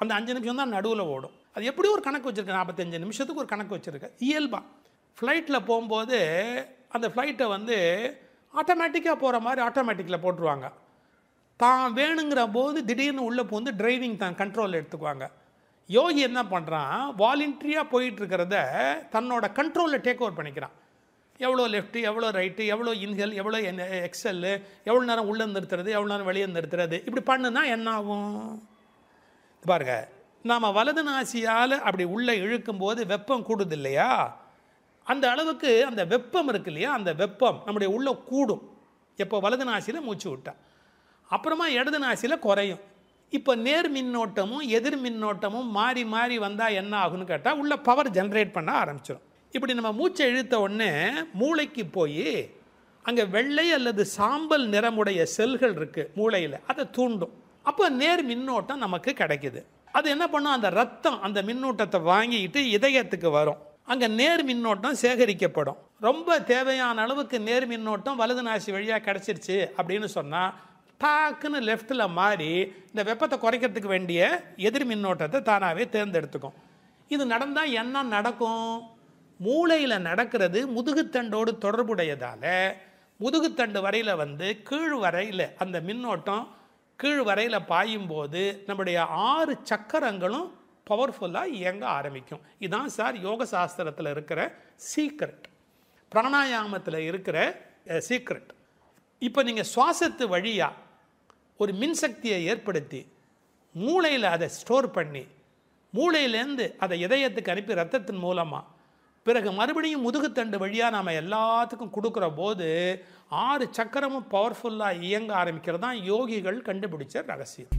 அந்த அஞ்சு நிமிஷம் தான் நடுவில் ஓடும் அது எப்படி ஒரு கணக்கு வச்சுருக்கேன் நாற்பத்தஞ்சு நிமிஷத்துக்கு ஒரு கணக்கு வச்சுருக்கேன் இயல்பாக ஃப்ளைட்டில் போகும்போது அந்த ஃப்ளைட்டை வந்து ஆட்டோமேட்டிக்காக போகிற மாதிரி ஆட்டோமேட்டிக்கில் போட்டுருவாங்க தான் வேணுங்கிற போது திடீர்னு உள்ளே போந்து டிரைவிங் தான் கண்ட்ரோல் எடுத்துக்குவாங்க யோகி என்ன பண்ணுறான் வாலண்டரியாக போயிட்டு இருக்கிறத தன்னோட கண்ட்ரோலில் டேக் ஓவர் பண்ணிக்கிறான் எவ்வளோ லெஃப்ட்டு எவ்வளோ ரைட்டு எவ்வளோ இன்ஹெல் எவ்வளோ எக்ஸல்லு எவ்வளோ நேரம் உள்ளே நிறுத்துறது எவ்வளோ நேரம் வெளியே நிறுத்துறது இப்படி பண்ணுனா என்ன ஆகும் பாருங்க நாம் வலது நாசியால் அப்படி உள்ளே இழுக்கும்போது வெப்பம் கூடுது இல்லையா அந்த அளவுக்கு அந்த வெப்பம் இருக்கு இல்லையா அந்த வெப்பம் நம்முடைய உள்ள கூடும் எப்போ வலது நாசியில் மூச்சு விட்டா அப்புறமா இடது நாசியில் குறையும் இப்போ நேர் மின்னோட்டமும் எதிர் மின்னோட்டமும் மாறி மாறி வந்தால் என்ன ஆகும்னு கேட்டால் உள்ள பவர் ஜென்ரேட் பண்ண ஆரம்பிச்சிடும் இப்படி நம்ம மூச்சை இழுத்த உடனே மூளைக்கு போய் அங்கே வெள்ளை அல்லது சாம்பல் நிறமுடைய செல்கள் இருக்குது மூளையில் அதை தூண்டும் அப்போ நேர் மின்னோட்டம் நமக்கு கிடைக்குது அது என்ன பண்ணும் அந்த ரத்தம் அந்த மின்னூட்டத்தை வாங்கிட்டு இதயத்துக்கு வரும் அங்கே நேர் மின்னோட்டம் சேகரிக்கப்படும் ரொம்ப தேவையான அளவுக்கு நேர் மின்னோட்டம் வலது நாசி வழியாக கிடச்சிருச்சு அப்படின்னு சொன்னால் டாக்குன்னு லெஃப்ட்டில் மாறி இந்த வெப்பத்தை குறைக்கிறதுக்கு வேண்டிய எதிர் மின்னோட்டத்தை தானாகவே தேர்ந்தெடுத்துக்கும் இது நடந்தால் என்ன நடக்கும் மூளையில் நடக்கிறது முதுகுத்தண்டோடு தொடர்புடையதால் முதுகுத்தண்டு வரையில் வந்து கீழ் வரையில் அந்த மின்னோட்டம் கீழ் வரையில் பாயும் போது நம்முடைய ஆறு சக்கரங்களும் பவர்ஃபுல்லாக இயங்க ஆரம்பிக்கும் இதான் சார் யோக சாஸ்திரத்தில் இருக்கிற சீக்ரெட் பிராணாயாமத்தில் இருக்கிற சீக்ரெட் இப்போ நீங்கள் சுவாசத்து வழியாக ஒரு மின்சக்தியை ஏற்படுத்தி மூளையில் அதை ஸ்டோர் பண்ணி மூளையிலேருந்து அதை இதயத்துக்கு அனுப்பி ரத்தத்தின் மூலமாக பிறகு மறுபடியும் முதுகுத்தண்டு வழியாக நாம் எல்லாத்துக்கும் கொடுக்குற போது ஆறு சக்கரமும் பவர்ஃபுல்லாக இயங்க ஆரம்பிக்கிறது தான் யோகிகள் கண்டுபிடிச்ச ரகசியம்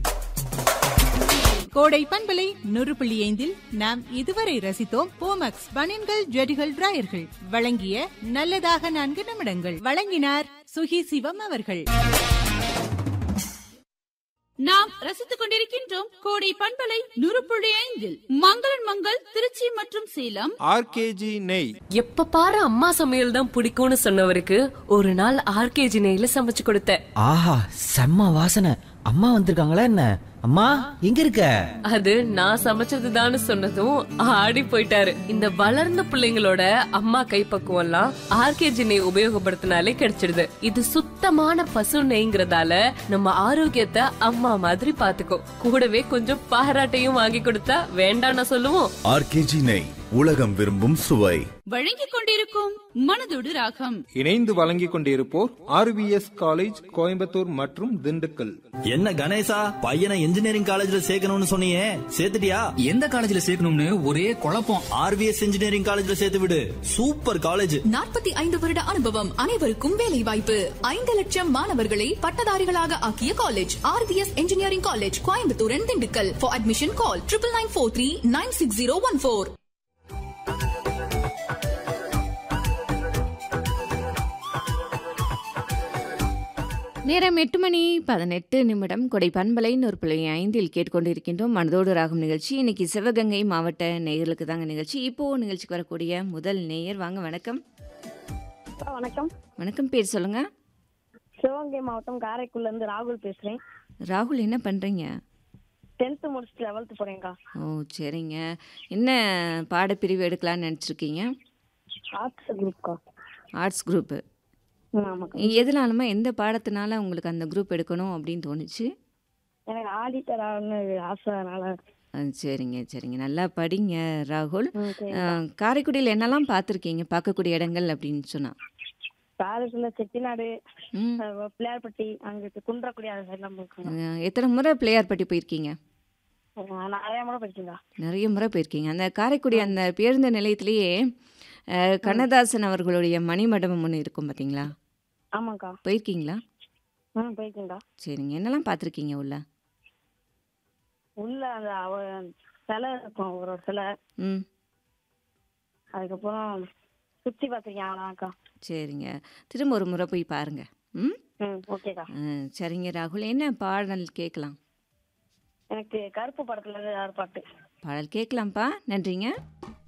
கோடை பண்பலை நூறு புள்ளி ஐந்தில் நாம் இதுவரை ரசித்தோம் போமக்ஸ் பனின்கள் ஜெடிகள் டிராயர்கள் வழங்கிய நல்லதாக நான்கு நிமிடங்கள் வழங்கினார் சுகி சிவம் அவர்கள் நாம் ரசித்துக் கொண்டிருக்கின்றோம் கோடை பண்பலை நூறு புள்ளி ஐந்தில் மங்களன் மங்கள் திருச்சி மற்றும் சேலம் ஆர்கேஜி நெய் எப்ப பாரு அம்மா சமையல் தான் பிடிக்கும்னு சொன்னவருக்கு ஒரு நாள் ஆர்கேஜி நெய்ல சமைச்சு கொடுத்தேன் ஆஹா செம்ம வாசனை அம்மா வந்திருக்காங்களா என்ன அம்மா எங்க இருக்க அது நான் சமைச்சதுதான்னு சொன்னதும் ஆடி போயிட்டாரு இந்த வளர்ந்த பிள்ளைங்களோட அம்மா கைப்பக்குவம் எல்லாம் ஆர்கேஜி நெய் உபயோகப்படுத்தினாலே கிடைச்சிடுது இது சுத்தமான பசு நெய்ங்கிறதால நம்ம ஆரோக்கியத்தை அம்மா மாதிரி பாத்துக்கோ கூடவே கொஞ்சம் பாராட்டையும் வாங்கி கொடுத்தா வேண்டாம்னு சொல்லுவோம் ஆர்கேஜி நெய் உலகம் விரும்பும் சுவை வழங்கிக் கொண்டிருக்கும் மனதோடு ராகம் இணைந்து வழங்கிக் கொண்டிருப்போர் ஆர்விஎஸ் காலேஜ் கோயம்புத்தூர் மற்றும் திண்டுக்கல் என்ன கணேசா பையனை இன்ஜினியரிங் காலேஜ்ல சேர்க்கணும்னு சொன்னியே சேர்த்துட்டியா எந்த காலேஜ்ல சேர்க்கணும்னு ஒரே குழப்பம் ஆர்விஎஸ் இன்ஜினியரிங் காலேஜ்ல சேர்த்து விடு சூப்பர் காலேஜ் நாற்பத்தி ஐந்து வருட அனுபவம் அனைவருக்கும் வேலை வாய்ப்பு ஐந்து லட்சம் மாணவர்களை பட்டதாரிகளாக ஆக்கிய college RVS engineering college Coimbatore and Dindigul for admission call triple nine four three nine six zero one four நேரம் எட்டு மணி பதினெட்டு நிமிடம் கொடை பண்பலை ஒரு பிள்ளை ஐந்தில் கேட்டுக்கொண்டிருக்கின்றோம் மனதோடு ராகும் நிகழ்ச்சி இன்னைக்கு சிவகங்கை மாவட்ட நேயர்களுக்கு தாங்க நிகழ்ச்சி இப்போ நிகழ்ச்சிக்கு வரக்கூடிய முதல் நேயர் வாங்க வணக்கம் வணக்கம் வணக்கம் பேர் சொல்லுங்க சிவகங்கை மாவட்டம் காரைக்குடில இருந்து ராகுல் பேசுறேன் ராகுல் என்ன பண்றீங்க டென்த் முடிச்சுட்டு லெவல்த் போறேன்க்கா ஓ சரிங்க என்ன பாடப்பிரிவு எடுக்கலாம்னு நினச்சிருக்கீங்க ஆர்ட்ஸ் குரூப்க்கா ஆர்ட்ஸ் குரூப்பு ஆமாக்கா எதனாலுமா எந்த பாடத்தினால உங்களுக்கு அந்த குரூப் எடுக்கணும் அப்படின்னு தோணுச்சு எனக்கு ஆடிட்டர் ஆகணும்னு ஆசை அதனால ஆ, சரிங்க சரிங்க நல்லா படிங்க ராகுல் ம், சரிக்கா. ஆ, காரைக்குடியில் என்னெல்லாம் பார்த்துருக்கீங்க பார்க்கக்கூடிய இடங்கள் அப்படின்னு சொன்னால் காரைக்குடில செட்டிநாடு அஹ், பிள்ளையார்பட்டி அங்கிட்டு குன்றக்குடி அது சைட்லாம் போயிருக்கோம் எத்தனை முறை பிள்ளையார்பட்டி போயிருக்கீங்க நிறைய முறை படிச்சுங்களா நிறைய முறை போயிருக்கீங்க அந்த காரைக்குடி அந்த பேருந்து நிலையத்திலேயே ஆ, கண்ணதாசன் அவர்களுடைய மணிமண்டபம் ஒன்று இருக்கும் பார்த்தீங்களா ஆமாக்கா போயிருக்கீங்களா ம் போயிருக்கீங்களா சரிங்க என்னெல்லாம் பார்த்துருக்கீங்க உள்ள உள்ள அந்த அவ சிலை இருக்கும் ஒரு ஒரு சிலை ம் அதுக்கப்புறம் சுத்தி பார்த்துருக்கேன் அவ்வளோக்கா சரிங்க திரும்ப ஒரு முறை போய் பாருங்க ம் ம் ஓகேக்கா ஆ, சரிங்க ராகுல் என்ன பாடல் கேட்கலாம் எனக்கு கருப்பு படத்துல இருந்து யார் பாட்டு பாடல் கேட்கலாம்ப்பா நன்றிங்க